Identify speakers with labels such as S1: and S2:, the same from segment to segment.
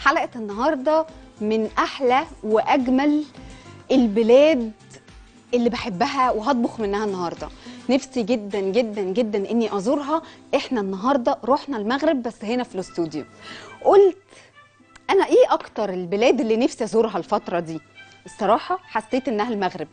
S1: حلقه النهارده من احلى واجمل البلاد اللي بحبها وهطبخ منها النهارده نفسي جدا جدا جدا اني ازورها احنا النهارده رحنا المغرب بس هنا في الاستوديو قلت انا ايه اكتر البلاد اللي نفسي ازورها الفتره دي الصراحه حسيت انها المغرب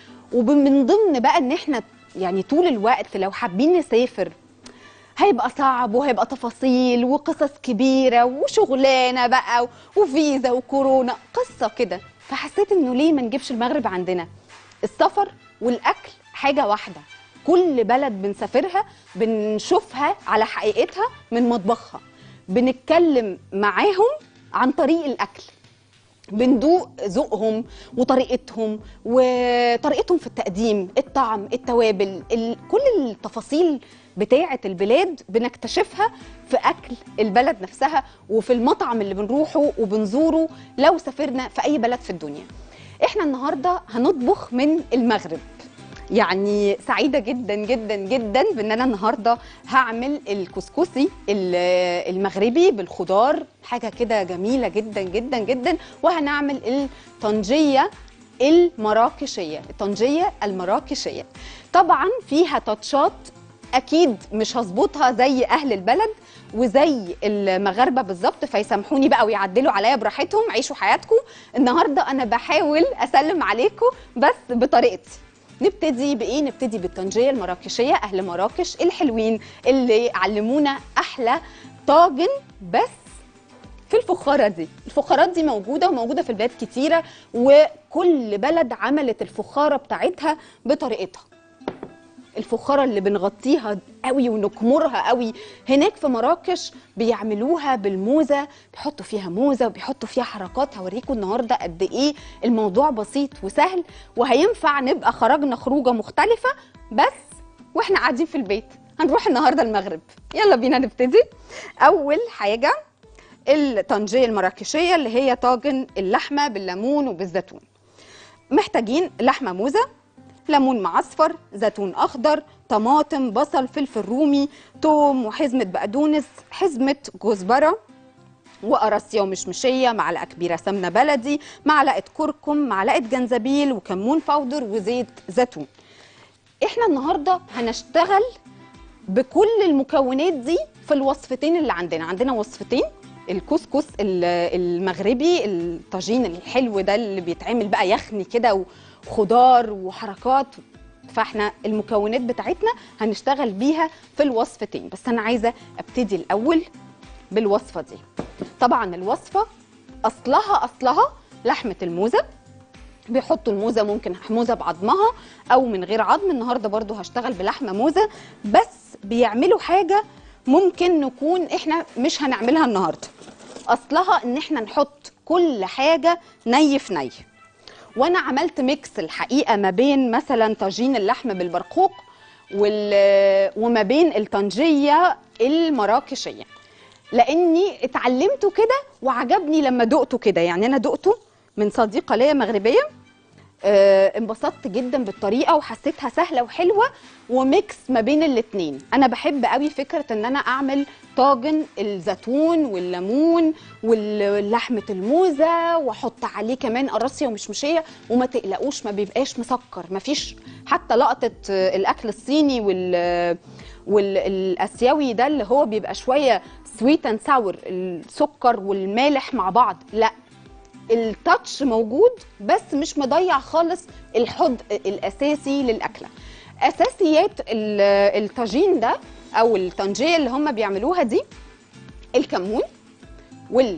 S1: ومن ضمن بقى ان احنا يعني طول الوقت لو حابين نسافر هيبقى صعب وهيبقى تفاصيل وقصص كبيره وشغلانه بقى وفيزا وكورونا قصه كده فحسيت انه ليه ما نجيبش المغرب عندنا السفر والاكل حاجه واحده كل بلد بنسافرها بنشوفها على حقيقتها من مطبخها بنتكلم معاهم عن طريق الاكل بندوق ذوقهم وطريقتهم وطريقتهم في التقديم الطعم التوابل ال... كل التفاصيل بتاعه البلاد بنكتشفها في اكل البلد نفسها وفي المطعم اللي بنروحه وبنزوره لو سافرنا في اي بلد في الدنيا احنا النهارده هنطبخ من المغرب يعني سعيده جدا جدا جدا بان انا النهارده هعمل الكسكسي المغربي بالخضار حاجه كده جميله جدا جدا جدا وهنعمل الطنجيه المراكشيه الطنجيه المراكشيه طبعا فيها تاتشات اكيد مش هظبطها زي اهل البلد وزي المغاربه بالظبط فيسامحوني بقى ويعدلوا عليا براحتهم عيشوا حياتكم النهارده انا بحاول اسلم عليكم بس بطريقتي نبتدي بايه نبتدي بالطنجيه المراكشيه اهل مراكش الحلوين اللي علمونا احلى طاجن بس في الفخاره دي الفخارات دي موجوده وموجوده في البلاد كتيره وكل بلد عملت الفخاره بتاعتها بطريقتها الفخاره اللي بنغطيها قوي ونكمرها قوي هناك في مراكش بيعملوها بالموزه بيحطوا فيها موزه وبيحطوا فيها حركات هوريكم النهارده قد ايه الموضوع بسيط وسهل وهينفع نبقى خرجنا خروجه مختلفه بس واحنا قاعدين في البيت هنروح النهارده المغرب يلا بينا نبتدي اول حاجه الطنجيه المراكشيه اللي هي طاجن اللحمه بالليمون وبالزيتون محتاجين لحمه موزه ليمون معصفر زيتون اخضر طماطم بصل فلفل رومي توم وحزمه بقدونس حزمه كزبره وقراصيه ومشمشيه معلقه كبيره سمنه بلدي معلقه كركم معلقه جنزبيل وكمون باودر وزيت زيتون احنا النهارده هنشتغل بكل المكونات دي في الوصفتين اللي عندنا عندنا وصفتين الكسكس المغربي الطاجين الحلو ده اللي بيتعمل بقى يخني كده خضار وحركات فاحنا المكونات بتاعتنا هنشتغل بيها في الوصفتين بس انا عايزه ابتدي الاول بالوصفه دي طبعا الوصفه اصلها اصلها لحمه الموزه بيحطوا الموزه ممكن موزه بعظمها او من غير عظم النهارده برضو هشتغل بلحمه موزه بس بيعملوا حاجه ممكن نكون احنا مش هنعملها النهارده اصلها ان احنا نحط كل حاجه ني في ني وانا عملت ميكس الحقيقه ما بين مثلا طاجين اللحم بالبرقوق وال... وما بين الطنجيه المراكشيه لاني اتعلمته كده وعجبني لما دقته كده يعني انا دقته من صديقه ليا مغربيه آه انبسطت جدا بالطريقه وحسيتها سهله وحلوه وميكس ما بين الاتنين انا بحب قوي فكره ان انا اعمل طاجن الزيتون والليمون واللحمه الموزه واحط عليه كمان قراصيه ومشمشيه وما تقلقوش ما بيبقاش مسكر ما فيش حتى لقطه الاكل الصيني وال والاسيوي ده اللي هو بيبقى شويه سويت اند ساور السكر والمالح مع بعض لا التاتش موجود بس مش مضيع خالص الحد الاساسي للاكله اساسيات الطاجين ده او الطنجيه اللي هم بيعملوها دي الكمون وال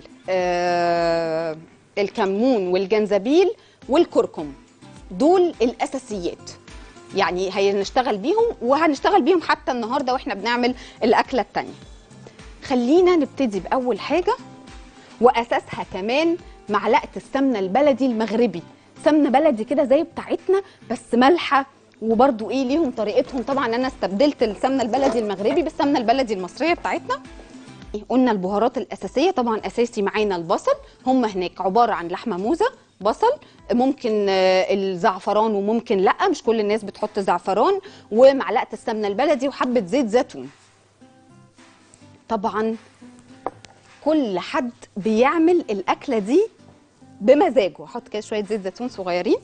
S1: آه الكمون والجنزبيل والكركم دول الاساسيات يعني هنشتغل بيهم وهنشتغل بيهم حتى النهارده واحنا بنعمل الاكله الثانيه خلينا نبتدي باول حاجه واساسها كمان معلقه السمنه البلدي المغربي سمنه بلدي كده زي بتاعتنا بس مالحه وبرده ايه ليهم طريقتهم طبعا انا استبدلت السمنه البلدي المغربي بالسمنه البلدي المصريه بتاعتنا قلنا البهارات الاساسيه طبعا اساسي معانا البصل هم هناك عباره عن لحمه موزه بصل ممكن الزعفران وممكن لا مش كل الناس بتحط زعفران ومعلقه السمنه البلدي وحبه زيت زيتون طبعا كل حد بيعمل الاكله دي بمزاجه هحط كده شويه زيت زيتون صغيرين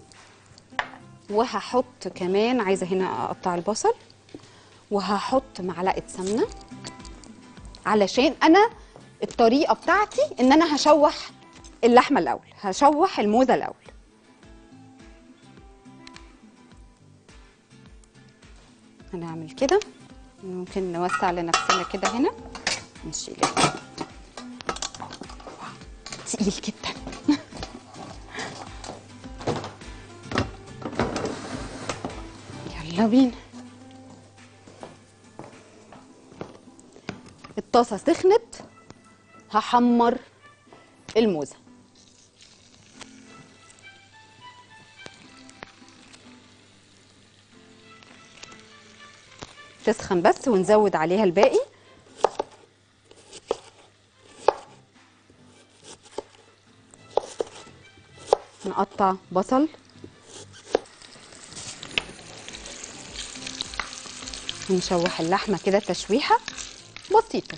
S1: وهحط كمان عايزه هنا اقطع البصل وهحط معلقه سمنه علشان انا الطريقه بتاعتي ان انا هشوح اللحمه الاول هشوح الموزه الاول هنعمل كده ممكن نوسع لنفسنا كده هنا نشيل تقيل جدا يلا بينا الطاسه سخنت هحمر الموزه تسخن بس ونزود عليها الباقي نقطع بصل ونشوح اللحمه كده تشويحه بسيطه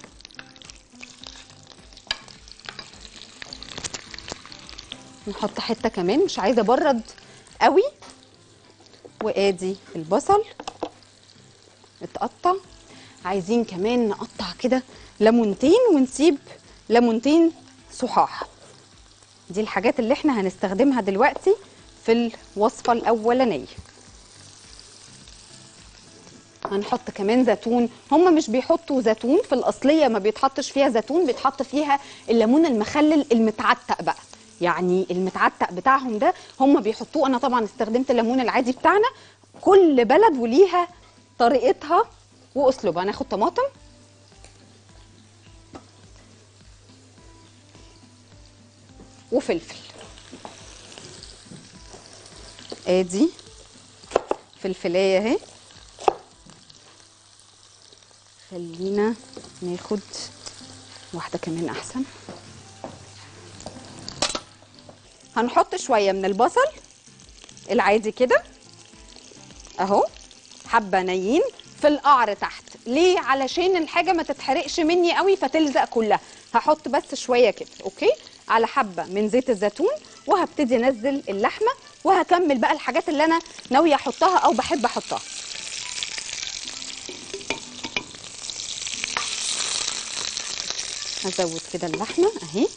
S1: نحط حته كمان مش عايزه ابرد قوي وادي البصل اتقطع عايزين كمان نقطع كده ليمونتين ونسيب ليمونتين صحاح دي الحاجات اللي احنا هنستخدمها دلوقتي في الوصفه الاولانيه هنحط كمان زيتون هم مش بيحطوا زيتون في الاصليه ما بيتحطش فيها زيتون بيتحط فيها الليمون المخلل المتعتق بقى يعني المتعتق بتاعهم ده هم بيحطوه انا طبعا استخدمت الليمون العادي بتاعنا كل بلد وليها طريقتها واسلوبها هناخد طماطم وفلفل ادي فلفلايه اهي خلينا ناخد واحده كمان احسن هنحط شويه من البصل العادي كده اهو حبه نيين في القعر تحت ليه علشان الحاجه ما تتحرقش مني قوي فتلزق كلها هحط بس شويه كده اوكي على حبه من زيت الزيتون وهبتدي انزل اللحمه وهكمل بقى الحاجات اللي انا ناويه احطها او بحب احطها هزود كده اللحمه اهي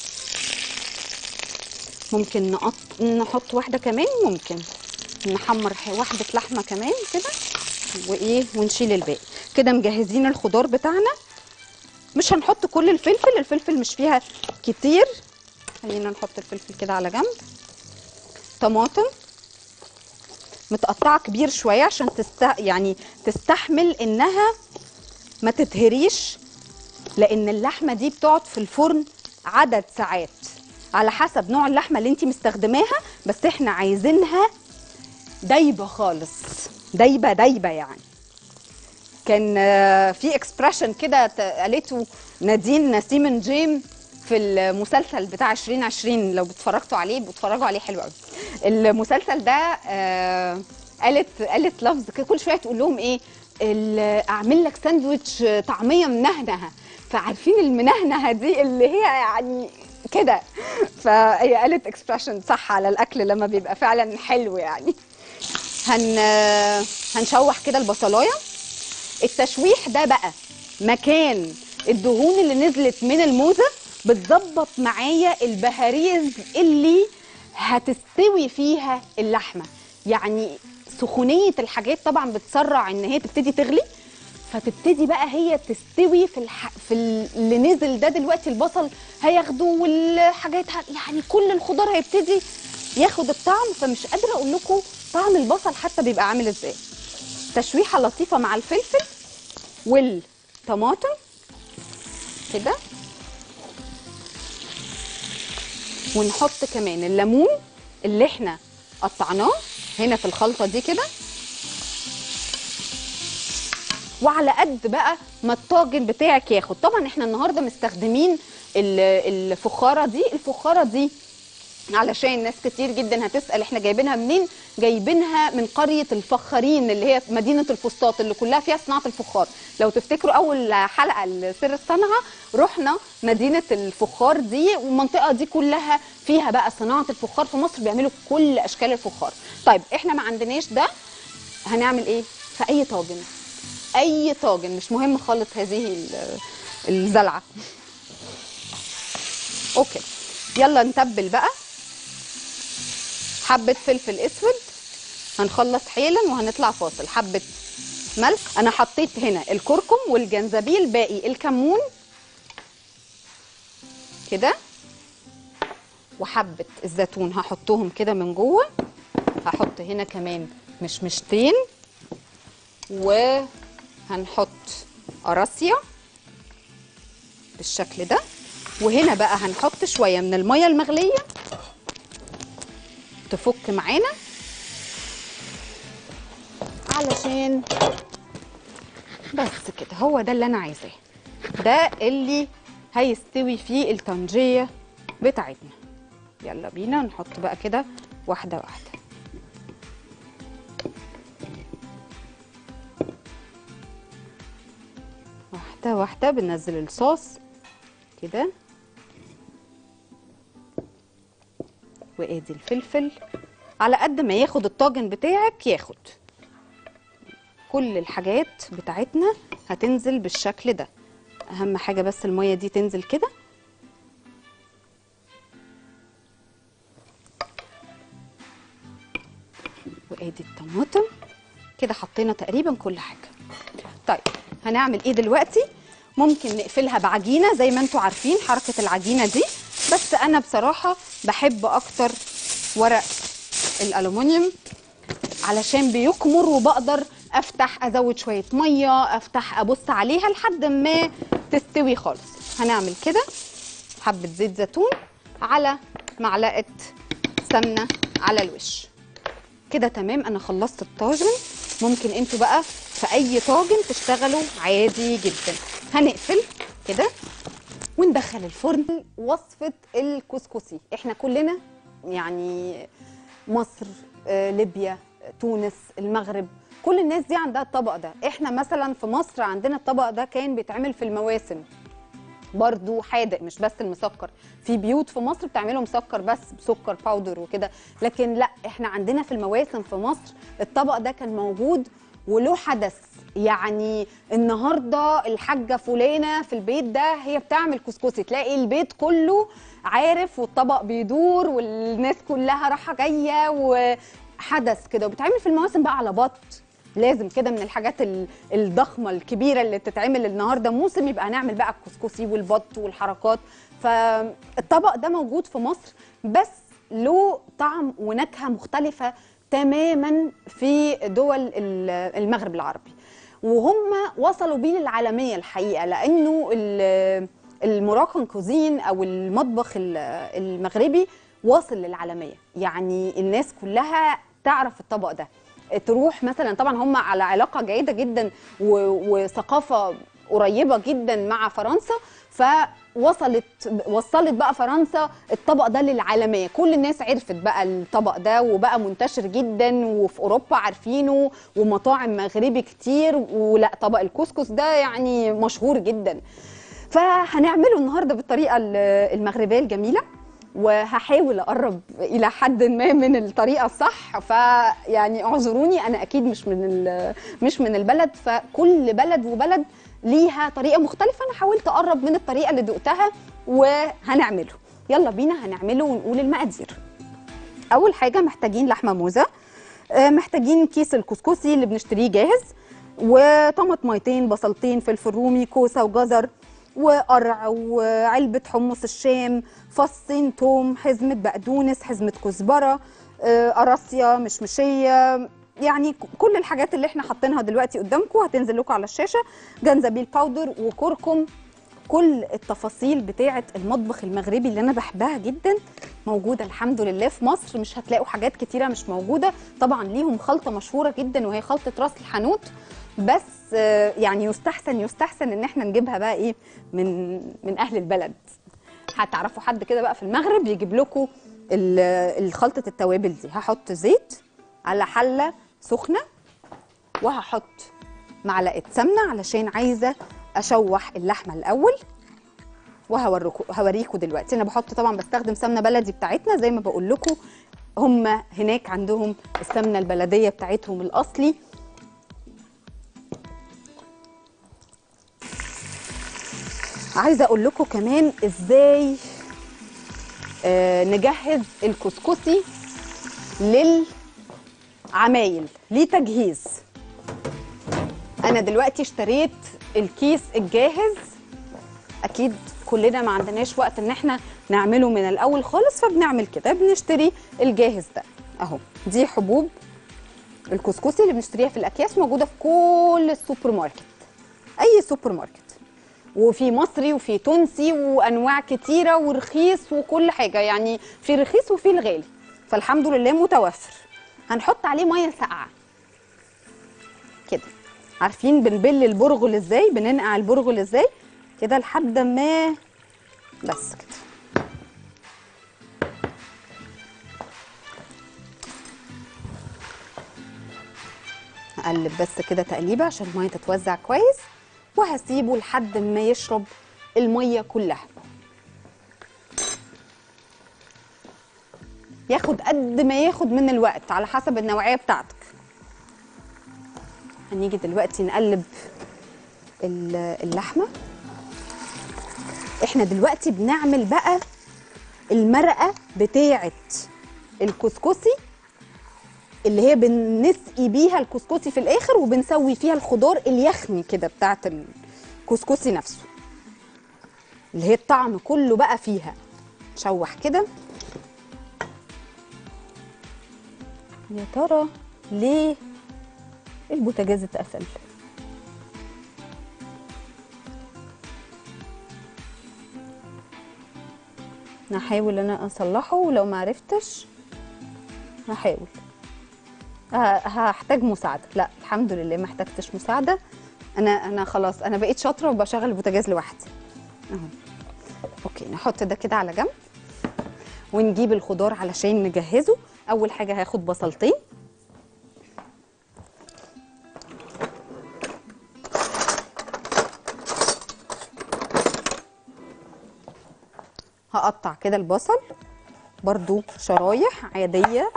S1: ممكن نقط نحط واحده كمان ممكن نحمر ح- واحده لحمه كمان كده وايه ونشيل الباقي كده مجهزين الخضار بتاعنا مش هنحط كل الفلفل الفلفل مش فيها كتير خلينا نحط الفلفل كده على جنب طماطم متقطعه كبير شويه عشان تست يعني تستحمل انها ما تتهريش لان اللحمه دي بتقعد في الفرن عدد ساعات على حسب نوع اللحمه اللي انت مستخدماها بس احنا عايزينها دايبه خالص دايبه دايبه يعني كان آه، في اكسبريشن كده ت- قالته نادين نسيم جيم في المسلسل بتاع 2020 لو اتفرجتوا عليه بتفرجوا عليه حلو قوي المسلسل ده آه، قالت قالت لفظ كده كل شويه تقول لهم ايه ال- اعمل لك ساندوتش طعميه منهنهه فعارفين المنهنهه دي اللي هي يعني كده فهي قالت اكسبريشن صح على الاكل لما بيبقى فعلا حلو يعني هن هنشوح كده البصلايه التشويح ده بقى مكان الدهون اللي نزلت من الموزه بتظبط معايا البهاريز اللي هتستوي فيها اللحمه يعني سخونيه الحاجات طبعا بتسرع ان هي تبتدي تغلي فتبتدي بقى هي تستوي في الح... في ال- اللي نزل ده دلوقتي البصل هياخده والحاجات ه... يعني كل الخضار هيبتدي ياخد الطعم فمش قادره اقول لكم طعم البصل حتى بيبقى عامل ازاي تشويحه لطيفه مع الفلفل والطماطم كده ونحط كمان الليمون اللي احنا قطعناه هنا في الخلطه دي كده وعلى قد بقى ما الطاجن بتاعك ياخد طبعا احنا النهارده مستخدمين ال- الفخاره دي الفخاره دي علشان ناس كتير جدا هتسال احنا جايبينها منين جايبينها من قريه الفخارين اللي هي في مدينه الفسطاط اللي كلها فيها صناعه الفخار لو تفتكروا اول حلقه لسر الصنعه رحنا مدينه الفخار دي والمنطقه دي كلها فيها بقى صناعه الفخار في مصر بيعملوا كل اشكال الفخار طيب احنا ما عندناش ده هنعمل ايه في اي طاجن اي طاجن مش مهم خالص هذه ال- الزلعه اوكي يلا نتبل بقى حبه فلفل اسود هنخلص حالا وهنطلع فاصل حبه ملح انا حطيت هنا الكركم والجنزبيل باقي الكمون كده وحبه الزيتون هحطهم كده من جوه هحط هنا كمان مشمشتين وهنحط قراصية بالشكل ده وهنا بقى هنحط شوية من المية المغلية تفك معانا علشان بس كده هو ده اللي انا عايزاه ده اللي هيستوي فيه الطنجية بتاعتنا يلا بينا نحط بقى كده واحدة واحدة واحدة واحدة بننزل الصوص كده وادي الفلفل على قد ما ياخد الطاجن بتاعك ياخد كل الحاجات بتاعتنا هتنزل بالشكل ده اهم حاجة بس المية دي تنزل كده وادي الطماطم كده حطينا تقريبا كل حاجة طيب هنعمل ايه دلوقتي ممكن نقفلها بعجينه زي ما انتم عارفين حركه العجينه دي بس انا بصراحه بحب اكتر ورق الالومنيوم علشان بيكمر وبقدر افتح ازود شويه ميه افتح ابص عليها لحد ما تستوي خالص هنعمل كده حبه زيت زيتون على معلقه سمنه على الوش كده تمام انا خلصت الطاجن ممكن انتوا بقى في اي طاجن تشتغلوا عادي جدا هنقفل كده وندخل الفرن وصفه الكسكسي احنا كلنا يعني مصر آه، ليبيا تونس المغرب كل الناس دي عندها الطبق ده احنا مثلا في مصر عندنا الطبق ده كان بيتعمل في المواسم برضو حادق مش بس المسكر في بيوت في مصر بتعمله مسكر بس بسكر باودر وكده لكن لا احنا عندنا في المواسم في مصر الطبق ده كان موجود وله حدث يعني النهارده الحاجه فلانه في البيت ده هي بتعمل كسكسي تلاقي البيت كله عارف والطبق بيدور والناس كلها رايحه جايه وحدث كده وبتعمل في المواسم بقى على بط لازم كده من الحاجات ال- الضخمه الكبيره اللي تتعمل النهارده موسم يبقى نعمل بقى الكسكسي والبط والحركات فالطبق ده موجود في مصر بس له طعم ونكهه مختلفه تماما في دول ال- المغرب العربي وهم وصلوا بيه للعالميه الحقيقه لانه ال- المراكن كوزين او المطبخ ال- المغربي واصل للعالميه يعني الناس كلها تعرف الطبق ده تروح مثلا طبعا هم على علاقه جيده جدا و- وثقافه قريبه جدا مع فرنسا فوصلت وصلت بقى فرنسا الطبق ده للعالميه كل الناس عرفت بقى الطبق ده وبقى منتشر جدا وفي اوروبا عارفينه ومطاعم مغربي كتير ولا طبق الكسكس ده يعني مشهور جدا فهنعمله النهارده بالطريقه ال- المغربيه الجميله وهحاول اقرب الى حد ما من الطريقه الصح فيعني اعذروني انا اكيد مش من ال- مش من البلد فكل بلد وبلد ليها طريقه مختلفه انا حاولت اقرب من الطريقه اللي دقتها وهنعمله يلا بينا هنعمله ونقول المقادير اول حاجه محتاجين لحمه موزه آه، محتاجين كيس الكسكسي اللي بنشتريه جاهز وطماطميتين بصلتين فلفل رومي كوسه وجزر وقرع وعلبه حمص الشام فصين توم حزمه بقدونس حزمه كزبره آه، قراصيه مشمشيه يعني ك- كل الحاجات اللي احنا حاطينها دلوقتي قدامكم هتنزل لكم على الشاشه جنزبيل باودر وكركم كل التفاصيل بتاعه المطبخ المغربي اللي انا بحبها جدا موجوده الحمد لله في مصر مش هتلاقوا حاجات كتيره مش موجوده طبعا ليهم خلطه مشهوره جدا وهي خلطه راس الحانوت بس آه، يعني يستحسن يستحسن ان احنا نجيبها بقى ايه من من اهل البلد هتعرفوا حد كده بقى في المغرب يجيب لكم ال- الخلطه التوابل دي هحط زيت على حله سخنه وهحط معلقه سمنه علشان عايزه اشوح اللحمه الاول وهوريكم هوريكم دلوقتي انا بحط طبعا بستخدم سمنه بلدي بتاعتنا زي ما بقول لكم هم هناك عندهم السمنه البلديه بتاعتهم الاصلي عايزه اقول لكم كمان ازاي آه، نجهز الكسكسي للعمايل ليه تجهيز انا دلوقتي اشتريت الكيس الجاهز اكيد كلنا ما عندناش وقت ان احنا نعمله من الاول خالص فبنعمل كده بنشتري الجاهز ده اهو دي حبوب الكسكسي اللي بنشتريها في الاكياس موجوده في كل السوبر ماركت اي سوبر ماركت وفي مصري وفي تونسي وانواع كتيره ورخيص وكل حاجه يعني في رخيص وفي الغالي فالحمد لله متوفر هنحط عليه ميه ساقعه كده عارفين بنبل البرغل ازاي بننقع البرغل ازاي كده لحد ما بس كده هقلب بس كده تقليبه عشان الميه تتوزع كويس وهسيبه لحد ما يشرب الميه كلها ياخد قد ما ياخد من الوقت على حسب النوعيه بتاعتك هنيجي دلوقتي نقلب ال- اللحمه احنا دلوقتي بنعمل بقى المرقه بتاعه الكسكسي اللي هي بنسقي بيها الكسكسي في الاخر وبنسوي فيها الخضار اليخني كده بتاعت الكسكسي نفسه اللي هي الطعم كله بقى فيها شوح كده يا ترى ليه البوتاجاز اتقفل هحاول انا اصلحه ولو ما عرفتش هحاول ه- هحتاج مساعده لا الحمد لله ما احتجتش مساعده انا انا خلاص انا بقيت شاطره وبشغل البوتاجاز لوحدي اهو اوكي نحط ده كده على جنب ونجيب الخضار علشان نجهزه اول حاجه هاخد بصلتين هقطع كده البصل برضو شرايح عاديه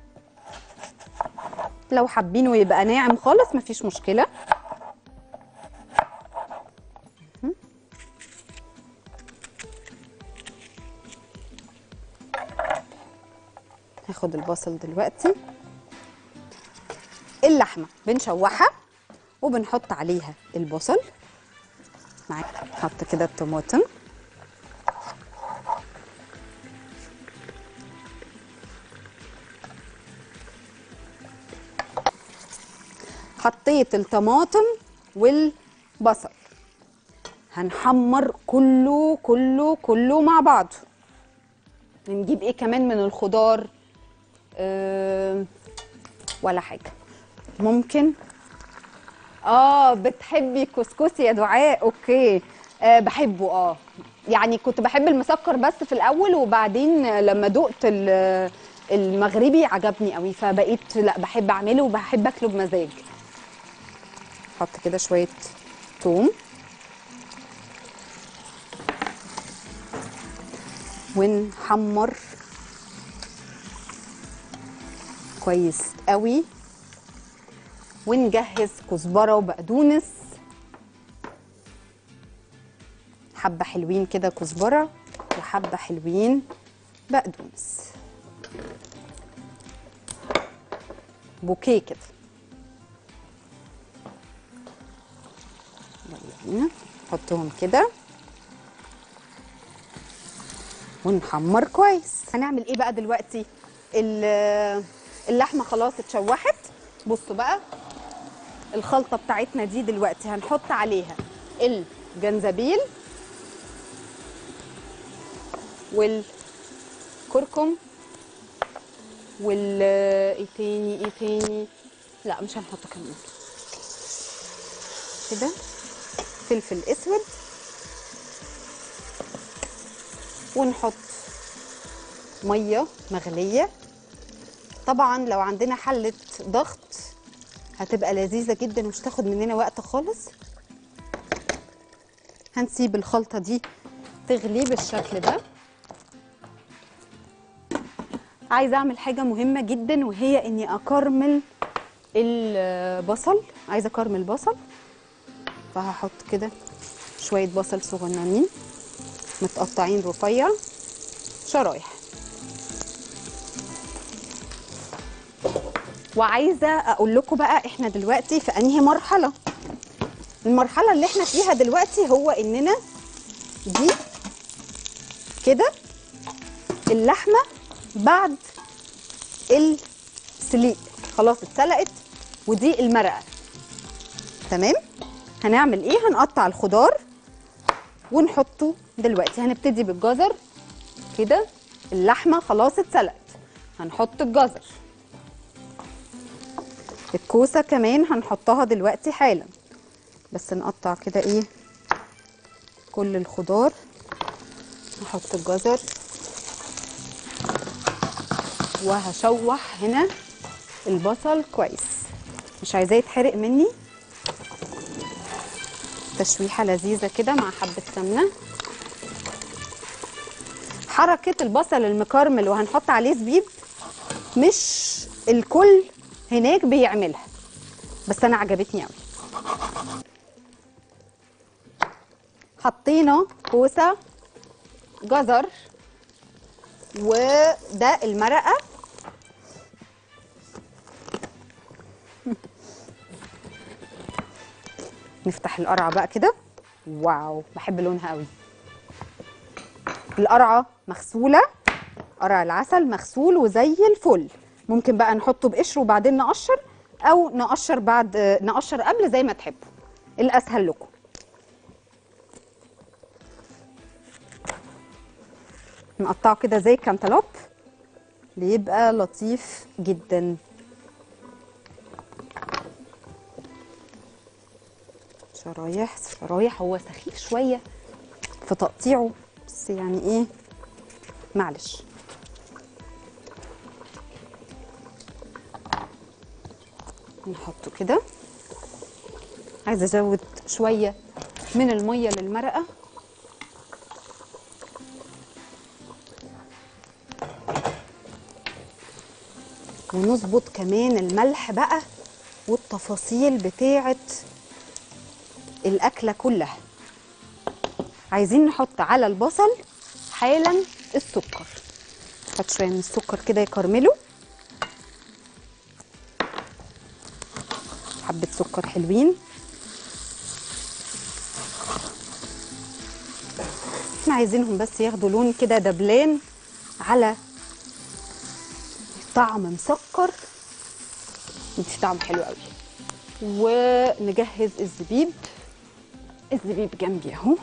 S1: لو حابينه يبقى ناعم خالص مفيش مشكله مهم. هاخد البصل دلوقتي اللحمه بنشوحها وبنحط عليها البصل معاك نحط كده الطماطم حطيت الطماطم والبصل هنحمر كله كله كله مع بعضه نجيب ايه كمان من الخضار أه ولا حاجه ممكن اه بتحبي كسكسي يا دعاء اوكي آه بحبه اه يعني كنت بحب المسكر بس في الاول وبعدين لما دقت ال- المغربي عجبني قوي فبقيت لا بحب اعمله وبحب اكله بمزاج احط كده شويه توم ونحمر كويس قوي ونجهز كزبره وبقدونس حبه حلوين كده كزبره وحبه حلوين بقدونس بوكيه كده يلا بينا نحطهم كده ونحمر كويس هنعمل ايه بقى دلوقتي ال- اللحمه خلاص اتشوحت بصوا بقى الخلطه بتاعتنا دي دلوقتي هنحط عليها الجنزبيل والكركم وال ايه تاني ايه تاني لا مش هنحط كمون كده فلفل اسود ونحط ميه مغليه طبعا لو عندنا حله ضغط هتبقى لذيذه جدا ومش تاخد مننا وقت خالص هنسيب الخلطه دي تغلي بالشكل ده عايزه اعمل حاجه مهمه جدا وهي اني اكرمل البصل عايزه اكرمل بصل فهحط كده شويه بصل صغننين متقطعين رفيع شرايح وعايزه اقول لكم بقى احنا دلوقتي في انهي مرحله المرحله اللي احنا فيها دلوقتي هو اننا دي كده اللحمه بعد السليق خلاص اتسلقت ودي المرقه تمام هنعمل ايه هنقطع الخضار ونحطه دلوقتي هنبتدي بالجزر كده اللحمه خلاص اتسلقت هنحط الجزر الكوسه كمان هنحطها دلوقتي حالا بس نقطع كده ايه كل الخضار نحط الجزر وهشوح هنا البصل كويس مش عايزاه يتحرق مني تشويحه لذيذه كده مع حبه سمنه حركه البصل المكرمل وهنحط عليه زبيب مش الكل هناك بيعملها بس انا عجبتني قوي حطينا كوسه جزر وده المرقه نفتح القرعه بقى كده واو بحب لونها قوي القرعه مغسوله قرع العسل مغسول وزي الفل ممكن بقى نحطه بقشر وبعدين نقشر او نقشر بعد نقشر قبل زي ما تحبوا الاسهل لكم نقطعه كده زي الكنتالوب بيبقى لطيف جدا شرايح شرايح هو سخيف شويه في تقطيعه بس يعني ايه معلش نحطه كده عايزه ازود شويه من الميه للمرقه ونظبط كمان الملح بقى والتفاصيل بتاعه الاكله كلها عايزين نحط على البصل حالا السكر نحط شويه من السكر كده يكرمله حبه سكر حلوين احنا عايزينهم بس ياخدوا لون كده دبلان على طعم مسكر يدي طعم حلو قوي ونجهز الزبيب الزبيب جنبي اهو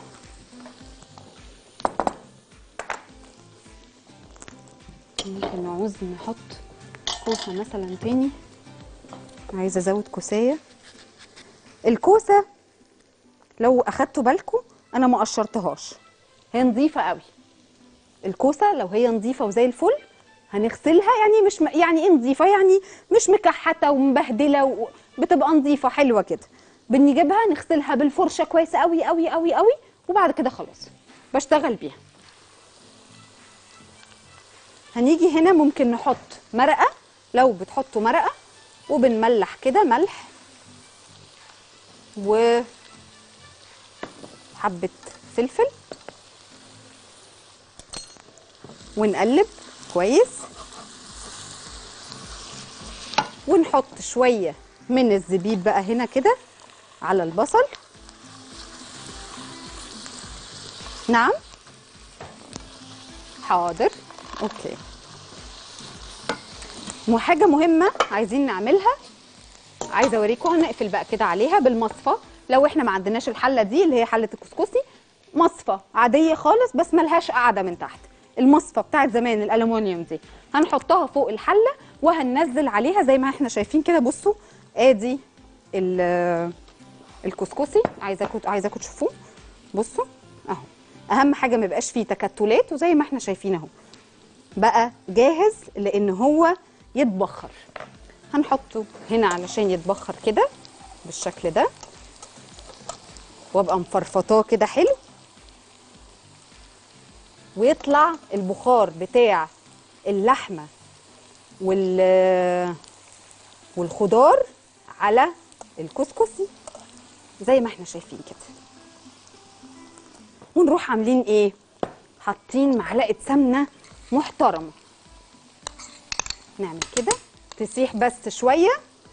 S1: ممكن نعوز نحط كوسه مثلا تاني عايزه ازود كوسايه الكوسه لو اخدتوا بالكم انا ما قشرتهاش هي نظيفه قوي الكوسه لو هي نظيفه وزي الفل هنغسلها يعني مش م... يعني ايه نظيفه يعني مش مكحته ومبهدله و... بتبقى نظيفه حلوه كده بنجيبها نغسلها بالفرشه كويس قوي قوي قوي قوي وبعد كده خلاص بشتغل بيها هنيجي هنا ممكن نحط مرقه لو بتحطوا مرقه وبنملح كده ملح و حبه فلفل ونقلب كويس ونحط شويه من الزبيب بقى هنا كده على البصل نعم حاضر اوكي وحاجه مهمه عايزين نعملها عايزه اوريكم هنقفل بقى كده عليها بالمصفى لو احنا ما عندناش الحله دي اللي هي حله الكسكسي مصفى عاديه خالص بس ملهاش قاعده من تحت المصفى بتاعت زمان الالومنيوم دي هنحطها فوق الحله وهننزل عليها زي ما احنا شايفين كده بصوا ادي ال- الكسكسي عايزاكم عايزاكم تشوفوه بصوا اهو اهم حاجه ما يبقاش فيه تكتلات وزي ما احنا شايفين اهو بقى جاهز لان هو يتبخر هنحطه هنا علشان يتبخر كده بالشكل ده وابقى مفرفطاه كده حلو ويطلع البخار بتاع اللحمه وال والخضار على الكسكسي زي ما احنا شايفين كده ونروح عاملين ايه حاطين معلقه سمنه محترمه نعمل كده تسيح بس شويه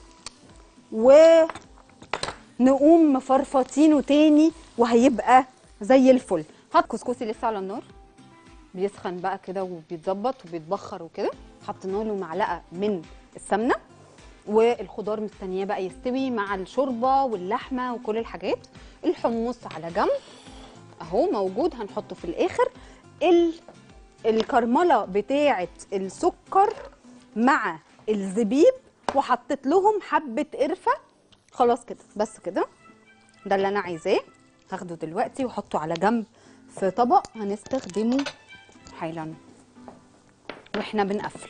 S1: ونقوم مفرفطينه تاني وهيبقى زي الفل حط كسكسي لسه على النار بيسخن بقى كده وبيتظبط وبيتبخر وكده حطينا له معلقه من السمنه والخضار مستنياه بقى يستوي مع الشوربه واللحمه وكل الحاجات الحمص على جنب اهو موجود هنحطه في الاخر ال الكرمله بتاعه السكر مع الزبيب وحطيت لهم حبه قرفه خلاص كده بس كده ده اللي انا عايزاه هاخده دلوقتي واحطه على جنب في طبق هنستخدمه حالا واحنا بنقفل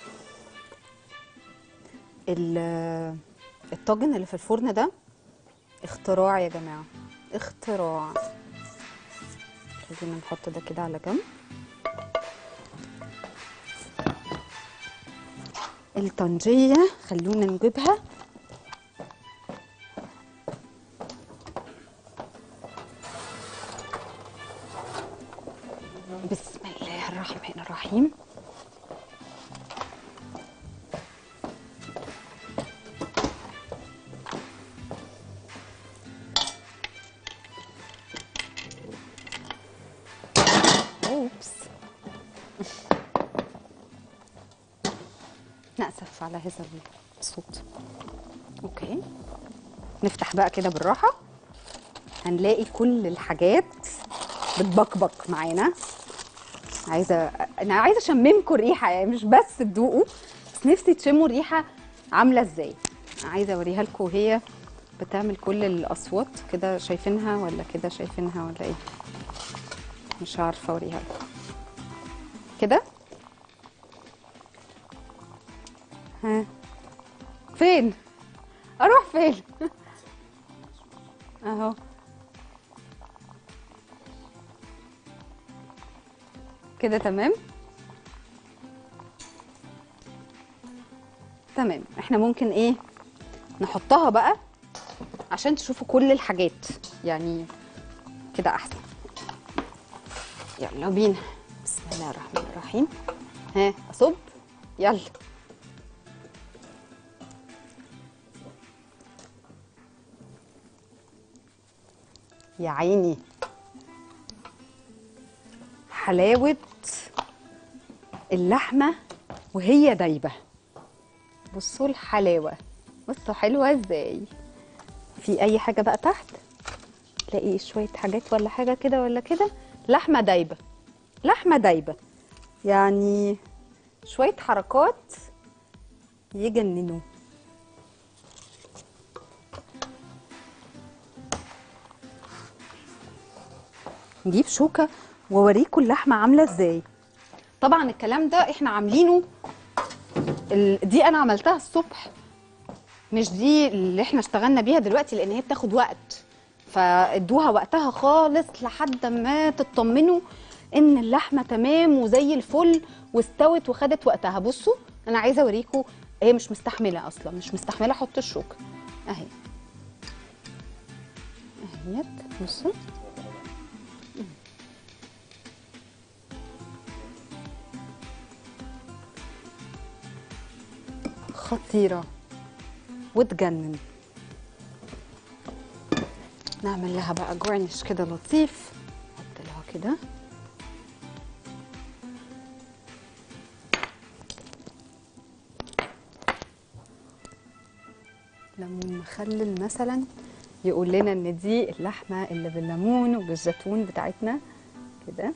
S1: ال- الطاجن اللي في الفرن ده اختراع يا جماعه اختراع خلينا نحط ده كده على جنب الطنجيه خلونا نجيبها بسم الله الرحمن الرحيم اوبس نأسف على هذا الصوت اوكي نفتح بقى كده بالراحه هنلاقي كل الحاجات بتبكبك معانا عايزه انا عايزه اشممكم الريحه يعني مش بس تدوقوا بس نفسي تشموا الريحه عامله ازاي عايزه اوريها لكم وهي بتعمل كل الاصوات كده شايفينها ولا كده شايفينها ولا ايه مش عارفه اوريها لكم كده ها فين اروح فين اهو كده تمام تمام احنا ممكن ايه نحطها بقى عشان تشوفوا كل الحاجات يعني كده احسن يلا بينا بسم الله الرحمن الرحيم ها اصب يلا يا عيني حلاوة اللحمة وهي دايبة بصوا الحلاوة بصوا حلوة ازاي في اي حاجة بقى تحت تلاقي شوية حاجات ولا حاجة كده ولا كده لحمة دايبة لحمة دايبة يعني شوية حركات يجننوا نجيب شوكة واوريكم اللحمة عاملة ازاي طبعا الكلام ده احنا عاملينه ال- دي انا عملتها الصبح مش دي اللي احنا اشتغلنا بيها دلوقتي لان هي بتاخد وقت فادوها وقتها خالص لحد ما تطمنوا ان اللحمه تمام وزي الفل واستوت وخدت وقتها بصوا انا عايزه اوريكم هي مش مستحمله اصلا مش مستحمله احط الشوكه اهي اهيت بصوا خطيره وتجنن نعمل لها بقى جورنش كده لطيف نحط لها كده ليمون مخلل مثلا يقول لنا ان دي اللحمه اللي بالليمون وبالزيتون بتاعتنا كده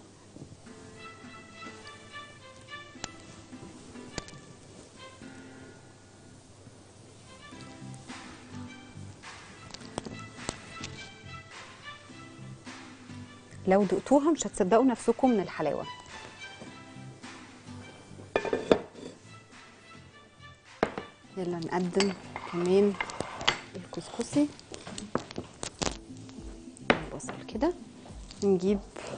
S1: لو دقتوها مش هتصدقوا نفسكم من الحلاوه يلا نقدم كمان الكسكسي البصل كده نجيب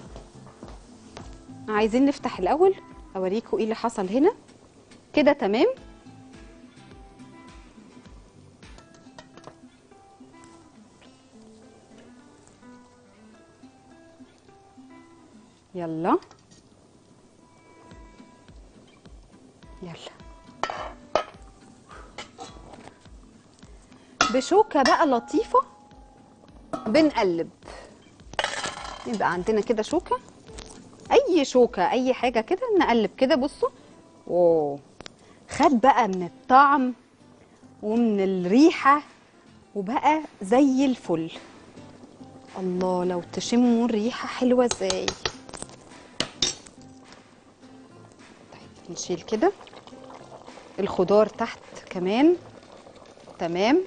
S1: عايزين نفتح الاول اوريكم ايه اللي حصل هنا كده تمام يلا يلا بشوكة بقى لطيفة بنقلب يبقى عندنا كده شوكة أي شوكة أي حاجة كده نقلب كده بصوا واو خد بقى من الطعم ومن الريحة وبقى زي الفل الله لو تشموا الريحة حلوة ازاي طيب نشيل كده الخضار تحت كمان تمام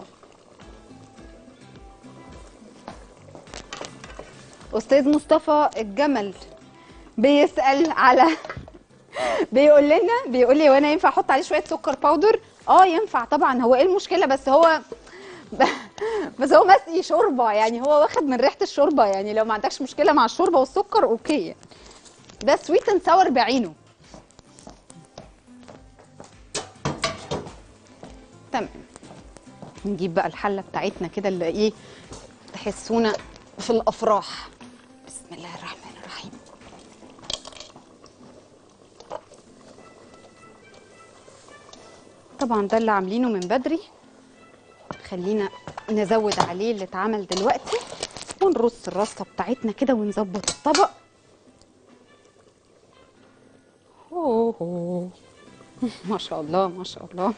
S1: استاذ مصطفى الجمل بيسال على بيقول لنا بيقول لي وانا ينفع احط عليه شويه سكر باودر اه ينفع طبعا هو ايه المشكله بس هو بس هو مسقي شوربه يعني هو واخد من ريحه الشوربه يعني لو ما عندكش مشكله مع الشوربه والسكر اوكي ده سويت اند ساور بعينه تمام نجيب بقى الحله بتاعتنا كده اللي ايه تحسونا في الافراح بسم الله الرحمن الرحيم طبعا ده اللي عاملينه من بدري خلينا نزود عليه اللي اتعمل دلوقتي ونرص الرصه بتاعتنا كده ونظبط الطبق أوه أوه. ما شاء الله ما شاء الله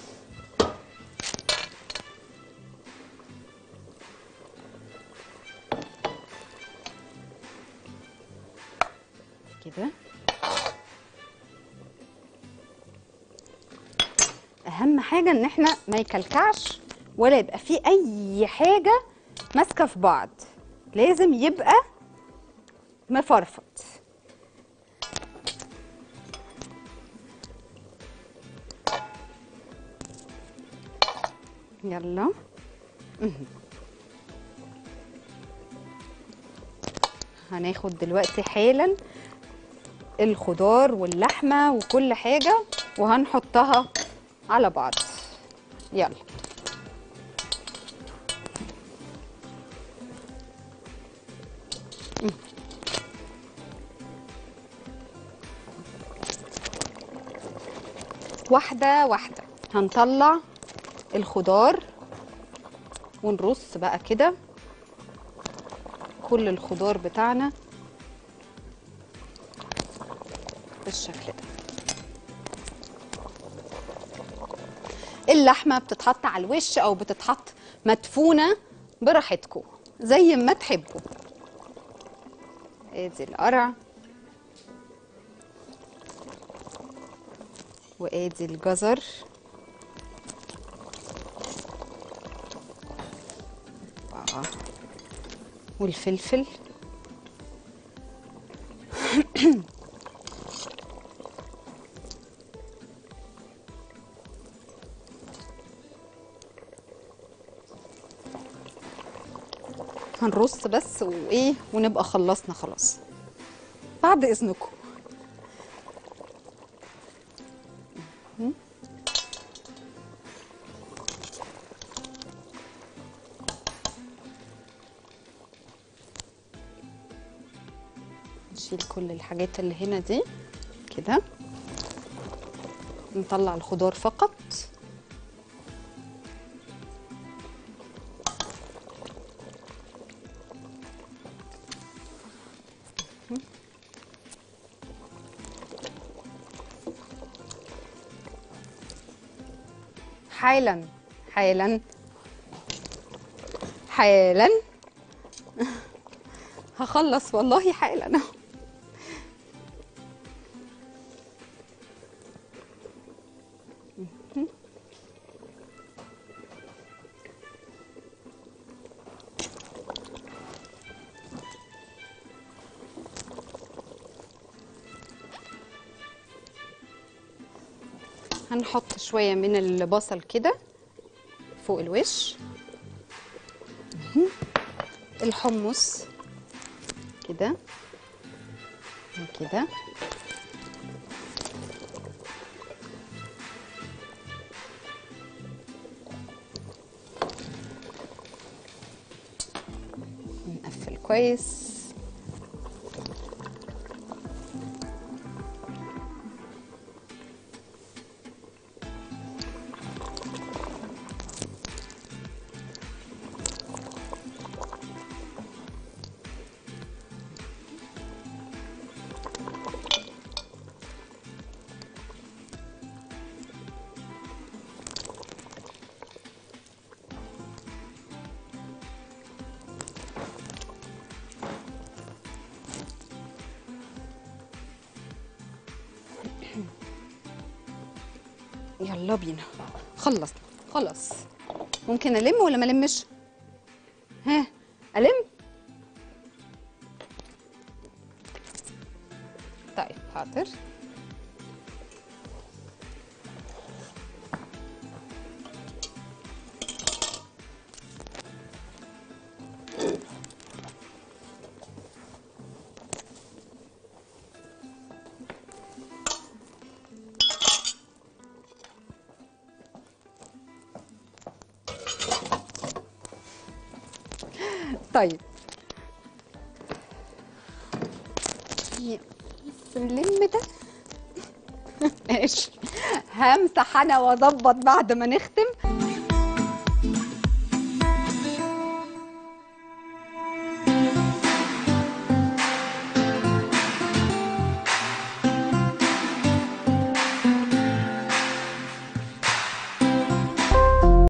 S1: كده اهم حاجه ان احنا ما يكلكعش ولا يبقى فيه اي حاجه ماسكه في بعض لازم يبقى مفرفط يلا مهم. هناخد دلوقتي حالا الخضار واللحمه وكل حاجه وهنحطها على بعض يلا مم. واحدة واحدة هنطلع الخضار ونرص بقى كده كل الخضار بتاعنا بالشكل ده اللحمه بتتحط على الوش او بتتحط مدفونه براحتكم زي ما تحبوا ادي القرع وادي الجزر آه. والفلفل هنرص بس وايه ونبقى خلصنا خلاص بعد اذنكم مهم. نشيل كل الحاجات اللي هنا دي كده نطلع الخضار فقط حالا حالا حالا هخلص والله حالا هنحط شويه من البصل كده فوق الوش مهم. الحمص كده وكده نقفل كويس يلا بينا خلص خلاص ممكن الم ولا ما المش ها الم طيب حاضر طيب ي- نلم ده ماشي همسح انا واظبط بعد ما نختم